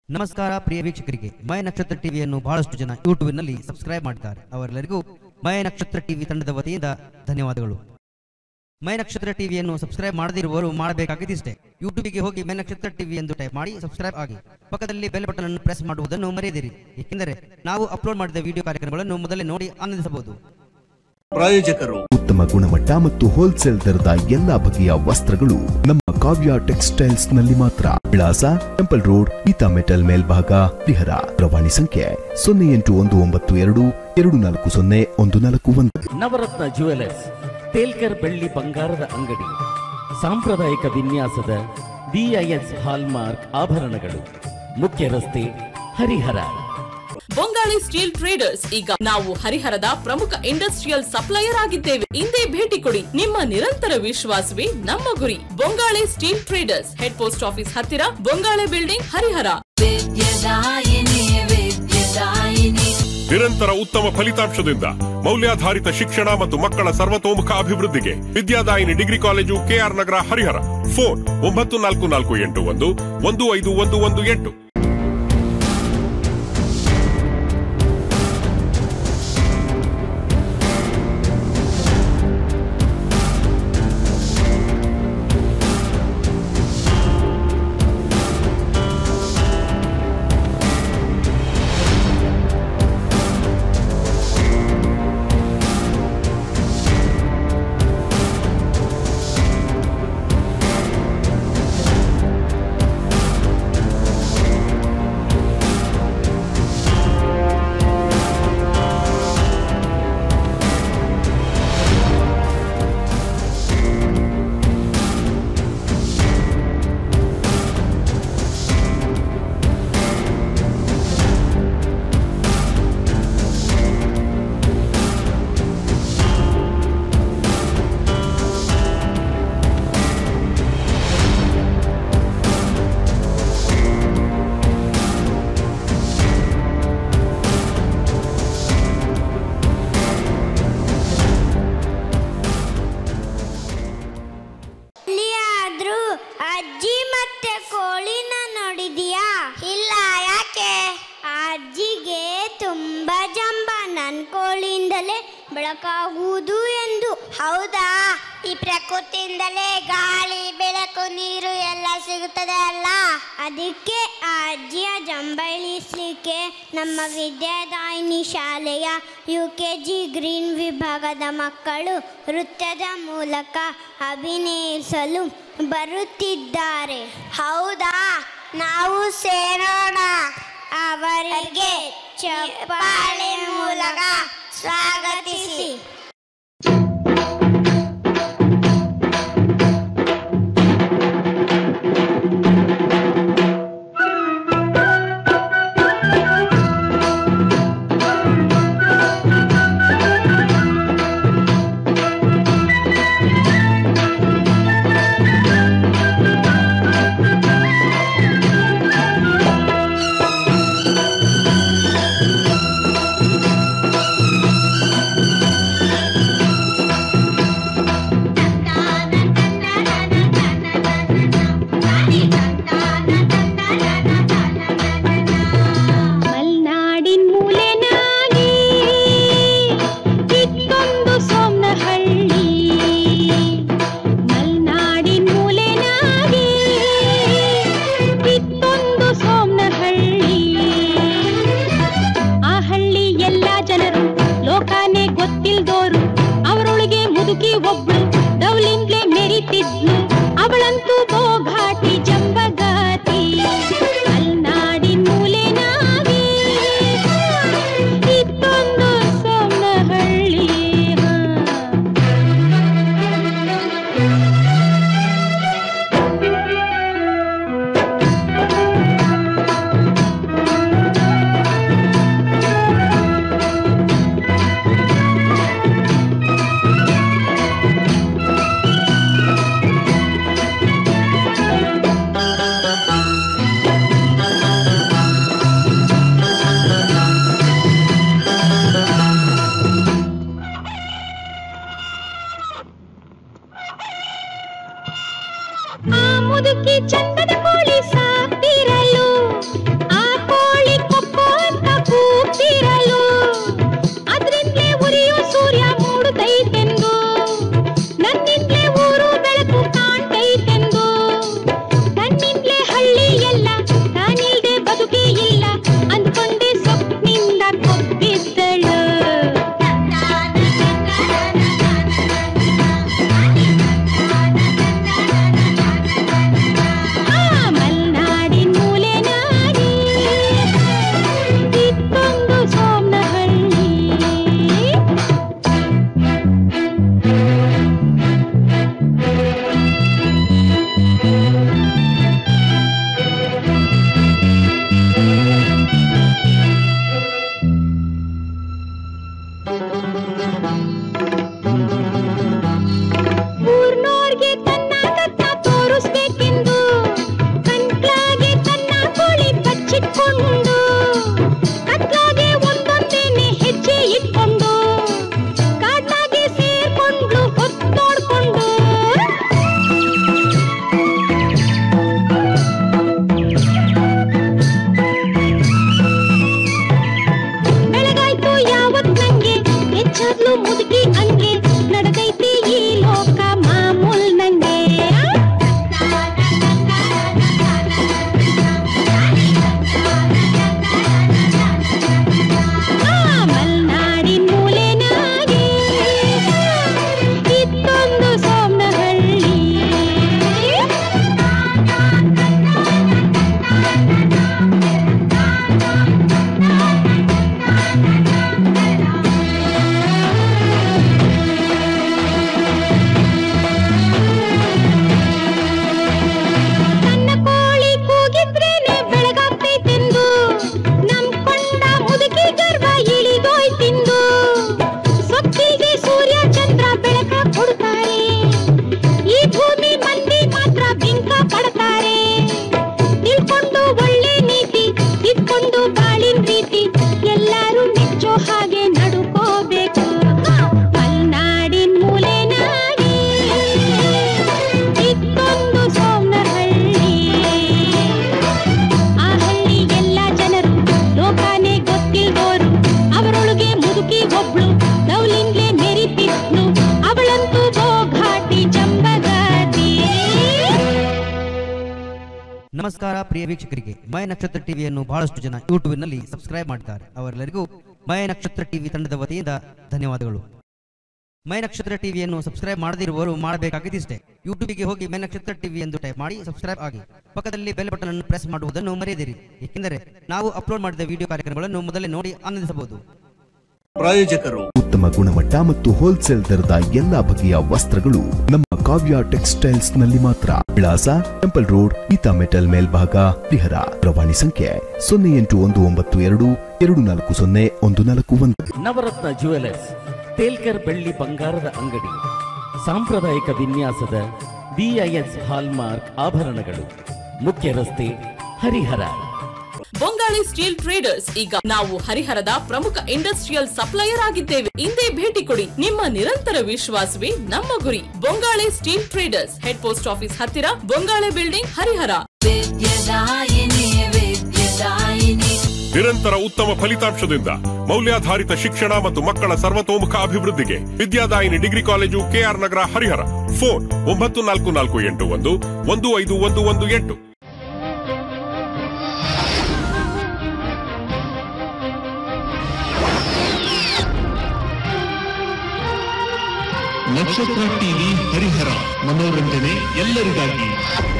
ನಮಸ್ಕಾರ ಪ್ರಿಯ ವೀಕ್ಷಕರಿಗೆ ಮಯ ನಕ್ಷತ್ರ ಟಿವಿಯನ್ನು ಬಹಳಷ್ಟು ಜನ ಯೂಟ್ಯೂಬ್ನಲ್ಲಿ ಸಬ್ಸ್ಕ್ರೈಬ್ ಮಾಡಿದ್ದಾರೆ ಅವರೆಲ್ಲರಿಗೂ ಮಯ ನಕ್ಷತ್ರ ಟಿವಿ ತಂಡದ ವತಿಯಿಂದ ಧನ್ಯವಾದಗಳು ಮಯ ನಕ್ಷತ್ರ ಟಿವಿಯನ್ನು ಸಬ್ಸ್ಕ್ರೈಬ್ ಮಾಡದಿರುವವರು ಮಾಡಬೇಕಾಗಿದ್ದಿಷ್ಟೇ ಯೂಟ್ಯೂಬಿಗೆ ಹೋಗಿ ಮಯ ನಕ್ಷತ್ರ ಟಿವಿ ಎಂದು ಟೈಪ್ ಮಾಡಿ ಸಬ್ಸ್ಕ್ರೈಬ್ ಆಗಿ ಪಕ್ಕದಲ್ಲಿ ಬೆಲ್ ಬಟನ್ ಅನ್ನು ಪ್ರೆಸ್ ಮಾಡುವುದನ್ನು ಮರೆಯದಿರಿ ಏಕೆಂದರೆ ನಾವು ಅಪ್ಲೋಡ್ ಮಾಡಿದ ವಿಡಿಯೋ ಕಾರ್ಯಕ್ರಮಗಳನ್ನು ಮೊದಲೇ ನೋಡಿ ಆನಂದಿಸಬಹುದು ಪ್ರಾಯೋಜಕರು ಉತ್ತಮ ಗುಣಮಟ್ಟ ಮತ್ತು ಹೋಲ್ಸೇಲ್ ದರದ ಎಲ್ಲಾ ಬಗೆಯ ವಸ್ತ್ರಗಳು ನಮ್ಮ ಕಾವ್ಯ ಟೆಕ್ಸ್ಟೈಲ್ಸ್ ನಲ್ಲಿ ಮಾತ್ರ ವಿಳಾಸ ಟೆಂಪಲ್ ರೋಡ್ ಗೀತಾ ಮೆಟಲ್ ಮೇಲ್ಭಾಗ ಹರಿಹರ ದೂರವಾಣಿ ಸಂಖ್ಯೆ ಸೊನ್ನೆ ಎಂಟು ಒಂದು ಒಂಬತ್ತು ಎರಡು ಎರಡು ನಾಲ್ಕು ಸೊನ್ನೆ ಒಂದು ನಾಲ್ಕು ಒಂದು ನವರತ್ನ ಜುವೆಲರ್ಸ್ ತೇಲ್ಕರ್ ಬೆಳ್ಳಿ ಬಂಗಾರದ ಅಂಗಡಿ ಸಾಂಪ್ರದಾಯಿಕ ವಿನ್ಯಾಸದ ಬಿಐಎಸ್ ಹಾಲ್ಮಾರ್ಕ್ ಆಭರಣಗಳು ಮುಖ್ಯ ರಸ್ತೆ ಹರಿಹರ ಬೊಂಗಾಳಿ ಸ್ಟೀಲ್ ಟ್ರೇಡರ್ಸ್ ಈಗ ನಾವು ಹರಿಹರದ ಪ್ರಮುಖ ಇಂಡಸ್ಟ್ರಿಯಲ್ ಸಪ್ಲೈಯರ್ ಆಗಿದ್ದೇವೆ ಹಿಂದೆ ಭೇಟಿ ಕೊಡಿ ನಿಮ್ಮ ನಿರಂತರ ವಿಶ್ವಾಸವೇ ನಮ್ಮ ಗುರಿ Bongali steel traders head post office ಹತ್ತಿರ ಬೊಂಗಾಳೆ ಬಿಲ್ಡಿಂಗ್ ಹರಿಹರ ವಿದ್ಯದಾಯಿನಿ ವಿದ್ಯದಾಯಿನಿ ನಿರಂತರ ಉತ್ತಮ ಫಲಿತಾಂಶದಿಂದ ಮೌಲ್ಯಾಧಾರಿತ ಶಿಕ್ಷಣ ಮತ್ತು ಮಕ್ಕಳ ಸರ್ವತೋಮುಖ ಅಭಿವೃದ್ಧಿಗೆ Vidyadayini degree college K R Nagar Harihara phone ಒಂಬತ್ತು ನಾಲ್ಕು ನಾಲ್ಕು ಎಂಟು ಒಂದು ಒಂದು ಐದು ಒಂದು ಒಂದು ಎಂಟು ಎಲ್ಲಿಯಾದ್ರೂ ಅಜ್ಜಿ ಮತ್ತೆ ಕೋಳಿನ ನೋಡಿದ್ಯಾ ಇಲ್ಲ ಯಾಕೆ ಆ ಅಜ್ಜಿಗೆ ತುಂಬಾ ಜಂಬ ನನ್ ಕೋಳಿಯಿಂದಲೇ ಬೆಳಕಾಗುವುದು ಎಂದು ಹೌದಾ ಈ ಪ್ರಕೃತಿಯಿಂದಲೇ ಗಾಳಿ ಬೆಳಕು ನೀರು ಎಲ್ಲ ಸಿಗುತ್ತದೆ ಅಲ್ಲ ಅದಕ್ಕೆ ಆ ಅಜ್ಜಿಯ ಜಂಬ ಇಳಿಸ್ಲಿಕ್ಕೆ ನಮ್ಮ ವಿದ್ಯಾದಾಯಿನಿ ಶಾಲೆಯ ಯು ಕೆ ಜಿ ಗ್ರೀನ್ ವಿಭಾಗದ ಮಕ್ಕಳು ನೃತ್ಯದ ಮೂಲಕ ಅಭಿನಯಿಸಲು ಬರುತ್ತಿದ್ದಾರೆ ಹೌದಾ ನಾವು ಸೇರೋಣ ಅವರಿಗೆ ಚಪ್ಪಾಳೆ ಮೂಲಕ ಸ್ವಾಗತಿಸಿ ವಿದ್ಯದಾಯಿನಿ ನಮಸ್ಕಾರ ಪ್ರಿಯ ವೀಕ್ಷಕರಿಗೆ ಮಯ ನಕ್ಷತ್ರ ಟಿವಿಯನ್ನು ಬಹಳಷ್ಟು ಜನ ಯೂಟ್ಯೂಬ್ನಲ್ಲಿ ಸಬ್ಸ್ಕ್ರೈಬ್ ಮಾಡ್ತಾರೆ ಅವರೆಲ್ಲರಿಗೂ ಮಯ ನಕ್ಷತ್ರ ಟಿವಿ ತಂಡದ ವತಿಯಿಂದ ಧನ್ಯವಾದಗಳು ಮೈ ನಕ್ಷತ್ರ ಟಿವಿಯನ್ನು ಸಬ್ಸ್ಕ್ರೈಬ್ ಮಾಡದಿರುವವರು ಮಾಡಬೇಕಾಗಿದ್ದಿಷ್ಟೇ ಯೂಟ್ಯೂಬಿಗೆ ಹೋಗಿ ಮೈ ನಕ್ಷತ್ರ ಟಿವಿ ಎಂದು ಟೈಪ್ ಮಾಡಿ ಸಬ್ಸ್ಕ್ರೈಬ್ ಆಗಿ ಪಕ್ಕದಲ್ಲಿ ಬೆಲ್ ಬಟನ್ ಅನ್ನು ಪ್ರೆಸ್ ಮಾಡುವುದನ್ನು ಮರೆಯದಿರಿ ಏಕೆಂದರೆ ನಾವು ಅಪ್ಲೋಡ್ ಮಾಡಿದ ವಿಡಿಯೋ ಕಾರ್ಯಕ್ರಮಗಳನ್ನು ಮೊದಲೇ ನೋಡಿ ಆನಂದಿಸಬಹುದು ಪ್ರಾಯೋಜಕರು ಉತ್ತಮ ಗುಣಮಟ್ಟ ಮತ್ತು ಹೋಲ್ಸೇಲ್ ದರದ ಎಲ್ಲಾ ಬಗೆಯ ವಸ್ತ್ರಗಳು ನಮ್ಮ ಕಾವ್ಯ ಟೆಕ್ಸ್ಟೈಲ್ಸ್ ನಲ್ಲಿ ಮಾತ್ರ ವಿಳಾಸ ಟೆಂಪಲ್ ರೋಡ್ ಗೀತಾ ಮೆಟಲ್ ಮೇಲ್ಭಾಗ ಹರಿಹರ ಪ್ರವಾಣಿ ಸಂಖ್ಯೆ ಸೊನ್ನೆ ಎಂಟು ಒಂದು ಒಂಬತ್ತು ಎರಡು ಎರಡು ನಾಲ್ಕು ಸೊನ್ನೆ ಒಂದು ನಾಲ್ಕು ಒಂದು ನವರತ್ನ ಜುವೆಲರ್ಸ್ ತೇಲ್ಕರ್ ಬೆಳ್ಳಿ ಬಂಗಾರದ ಅಂಗಡಿ ಸಾಂಪ್ರದಾಯಿಕ ವಿನ್ಯಾಸದ ಬಿಐಎಸ್ ಹಾಲ್ಮಾರ್ಕ್ ಆಭರಣಗಳು ಮುಖ್ಯ ರಸ್ತೆ ಹರಿಹರ ಬೊಂಗಾಳಿ ಸ್ಟೀಲ್ ಟ್ರೇಡರ್ಸ್ ಈಗ ನಾವು ಹರಿಹರದ ಪ್ರಮುಖ ಇಂಡಸ್ಟ್ರಿಯಲ್ ಸಪ್ಲೈಯರ್ ಆಗಿದ್ದೇವೆ ಹಿಂದೆ ಭೇಟಿ ಕೊಡಿ ನಿಮ್ಮ ನಿರಂತರ ವಿಶ್ವಾಸವೇ ನಮ್ಮ ಗುರಿ Bongale steel traders head post office ಹತ್ತಿರ ಬೊಂಗಾಳೆ ಬಿಲ್ಡಿಂಗ್ ಹರಿಹರ विद्यदायिनी विद्यदायिनी ನಿರಂತರ ಉತ್ತಮ ಫಲಿತಾಂಶದಿಂದ ಮೌಲ್ಯಾಧಾರಿತ ಶಿಕ್ಷಣ ಮತ್ತು ಮಕ್ಕಳ ಸರ್ವತೋಮುಖ ಅಭಿವೃದ್ಧಿಗೆ Vidyadayini degree college K R Nagar Harihara phone ಒಂಬತ್ತು ನಾಲ್ಕು ನಾಲ್ಕು ಎಂಟು ಒಂದು ಒಂದು ಐದು ಒಂದು ಒಂದು ಎಂಟು ನಕ್ಷತ್ರ ಟಿವಿ ಹರಿಹರ ಮನೋರಂಜನೆ ಎಲ್ಲರಿಗಾಗಿ